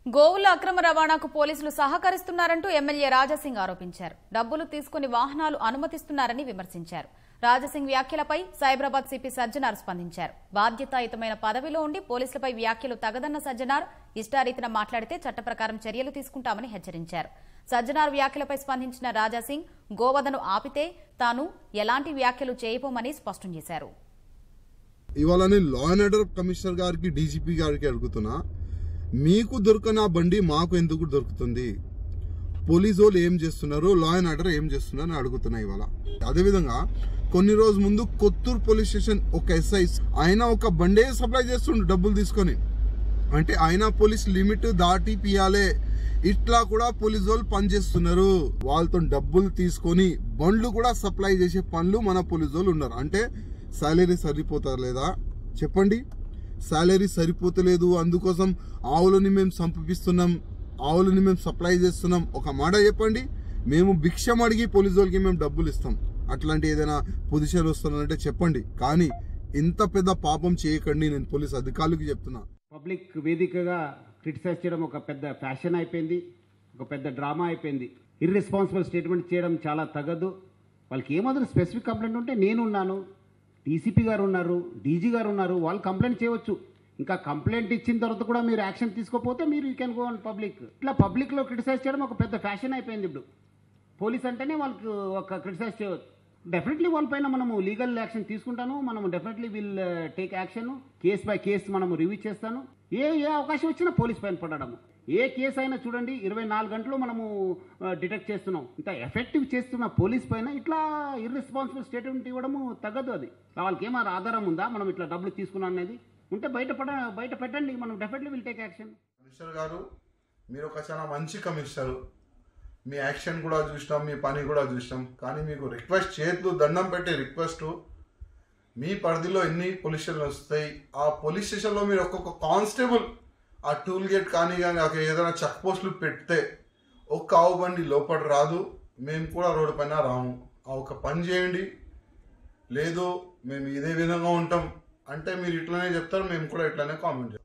గోవుల అక్రమ రవాణాకు పోలీసులు సహకరిస్తున్నారంటూ ఎమ్మెల్యే రాజాసింగ్ ఆరోపించారు డబ్బులు తీసుకుని వాహనాలు అనుమతిస్తున్నారని విమర్శించారు రాజాసింగ్ వ్యాఖ్యలపై సైబరాబాద్ సిపి సజ్జనార్ స్పందించారు బాధ్యతాయుతమైన పదవిలో ఉండి పోలీసులపై వ్యాఖ్యలు తగదన్న సజ్జనార్ ఇష్టారీతిన మాట్లాడితే చట్ట ప్రకారం చర్యలు తీసుకుంటామని హెచ్చరించారు సజ్జనార్ వ్యాఖ్యలపై స్పందించిన రాజాసింగ్ గోవధను ఆపితే తాను ఎలాంటి వ్యాఖ్యలు చేయబోమని స్పష్టం చేశారు ఇవాళ నేను లా అండ్ ఆర్డర్ కమిషనర్ గారికి డీజీపీ గారికి అడుగుతున్నా మీకు దొరకని ఆ బండి మాకు ఎందుకు దొరుకుతుంది పోలీసు వాళ్ళు ఏం చేస్తున్నారు లా అండ్ ఆర్డర్ ఏం చేస్తున్నారు అని అడుగుతున్నా ఇవాళ అదేవిధంగా కొన్ని రోజు ముందు కొత్తూరు పోలీస్ స్టేషన్ ఒక ఎస్ఐ ఆయన ఒక బండే సప్లై చేస్తుండు డబ్బులు తీసుకొని అంటే ఆయన పోలీస్ లిమిట్ దాటి పియాలే ఇట్లా కూడా పోలీసు వాళ్ళు పనిచేస్తున్నారు వాళ్ళతో డబ్బులు తీసుకొని బండ్లు కూడా సప్లై చేసే పనులు మన పోలీసు వాళ్ళు ఉన్నారు అంటే సాలరీ సరిపోతారు లేదా చెప్పండి సాలరీ సరిపోతలేదు అందుకోసం ఆవులని మేము సంపిస్తున్నాం ఆవులని మేము సప్లై చేస్తున్నాం ఒక మాట చెప్పండి మేము భిక్షం అడిగి పోలీసు వాళ్ళకి మేము డబ్బులు ఇస్తాం అట్లాంటి ఏదైనా పొజిషన్ వస్తున్నారంటే చెప్పండి కానీ ఇంత పెద్ద పాపం చేయకండి నేను పోలీస్ అధికారులకు చెప్తున్నా పబ్లిక్ వేదికగా క్రిటిసైజ్ చేయడం ఒక పెద్ద ఫ్యాషన్ అయిపోయింది ఒక పెద్ద డ్రామా అయిపోయింది ఇర్రెస్పాన్సిబుల్ స్టేట్మెంట్ చేయడం చాలా తగదు వాళ్ళకి ఏమాత్రం స్పెసిఫిక్ కంప్లైంట్ ఉంటే నేనున్నాను డీసీపీ గారు ఉన్నారు డీజీ గారు ఉన్నారు వాళ్ళు కంప్లైంట్ చేయవచ్చు ఇంకా కంప్లైంట్ ఇచ్చిన తర్వాత కూడా మీరు యాక్షన్ తీసుకోకపోతే మీరు you can go on public ఇట్లా పబ్లిక్లో క్రిటిసైజ్ చేయడం ఒక పెద్ద ఫ్యాషన్ అయిపోయింది ఇప్పుడు పోలీస్ అంటేనే వాళ్ళకి ఒక క్రిటిసైజ్ చేయవచ్చు డెఫినెట్లీ వాళ్ళపైన మనము లీగల్ యాక్షన్ తీసుకుంటాను మనం definitely will take action case by case మనము రివ్యూ చేస్తాను ఏ ఏ అవకాశం వచ్చినా పోలీస్ పైన పడడము ఏ కేసు అయినా చూడండి ఇరవై నాలుగు గంటలు మనము డిటెక్ట్ చేస్తున్నాం ఇంత ఎఫెక్టివ్ చేస్తున్న పోలీస్ పైన ఇట్లా ఇర్రెస్పాన్సిబుల్ స్టేట్మెంట్ ఇవ్వడము తగ్గదు అది వాళ్ళకి ఏమైనా ఆధారం ఉందా మనం ఇట్లా డబ్బులు తీసుకున్నాం అనేది ఉంటే బయట పడ బయట పెట్టండి మనం definitely will take action commissioner గారు మీరు ఒక చాలా మంచి కమిషనర్ మీ యాక్షన్ కూడా చూసినాం మీ పని కూడా చూసినాం కానీ మీకు రిక్వెస్ట్ చేతులు దండం పెట్టే రిక్వెస్ట్ మీ పరిధిలో ఎన్ని పోలీస్ స్టేషన్లు వస్తాయి ఆ పోలీస్ స్టేషన్లో మీరు ఒక్కొక్క కానిస్టేబుల్ ఆ టూల్ గేట్ కానీ కానీ ఒక ఏదైనా చెక్ పోస్టులు పెడితే ఒక్క ఆవు బండి లోపల రాదు మేము కూడా రోడ్డు పైన రాము ఆ ఒక పని చేయండి లేదు మేము ఇదే విధంగా ఉంటాం అంటే మీరు ఇట్లనే చెప్తారు మేము కూడా ఇట్లనే కామెంట్ చేస్తాం